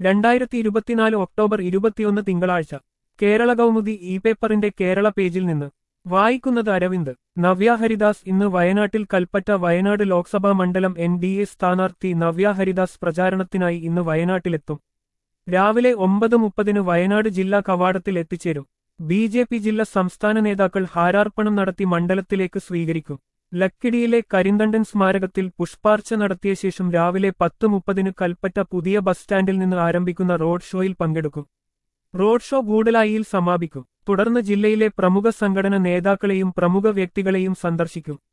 രണ്ടായിരത്തി ഇരുപത്തിനാല് ഒക്ടോബർ ഇരുപത്തിയൊന്ന് തിങ്കളാഴ്ച കേരള കൗമുദി ഇ പേപ്പറിന്റെ കേരള പേജിൽ നിന്ന് വായിക്കുന്നത് അരവിന്ദ് നവ്യ ഹരിദാസ് ഇന്ന് വയനാട്ടിൽ കൽപ്പറ്റ വയനാട് ലോക്സഭാ മണ്ഡലം എൻ ഡി എ സ്ഥാനാർത്ഥി നവ്യ ഹരിദാസ് പ്രചാരണത്തിനായി ഇന്ന് വയനാട്ടിലെത്തും രാവിലെ ഒമ്പത് മുപ്പതിന് വയനാട് ജില്ലാ കവാടത്തിൽ എത്തിച്ചേരും ബി ജെ പി ജില്ലാ സംസ്ഥാന നേതാക്കൾ ഹാരാർപ്പണം നടത്തി മണ്ഡലത്തിലേക്ക് സ്വീകരിക്കും ലക്കിടിയിലെ കരിന്തണ്ടൻ സ്മാരകത്തിൽ പുഷ്പാർച്ച നടത്തിയ ശേഷം രാവിലെ പത്ത് മുപ്പതിന് കൽപ്പറ്റ പുതിയ ബസ് സ്റ്റാൻഡിൽ നിന്ന് ആരംഭിക്കുന്ന റോഡ് ഷോയിൽ പങ്കെടുക്കും റോഡ് ഷോ ഗൂഡലായിയിൽ സമാപിക്കും തുടർന്ന് ജില്ലയിലെ പ്രമുഖ സംഘടന നേതാക്കളെയും പ്രമുഖ വ്യക്തികളെയും സന്ദർശിക്കും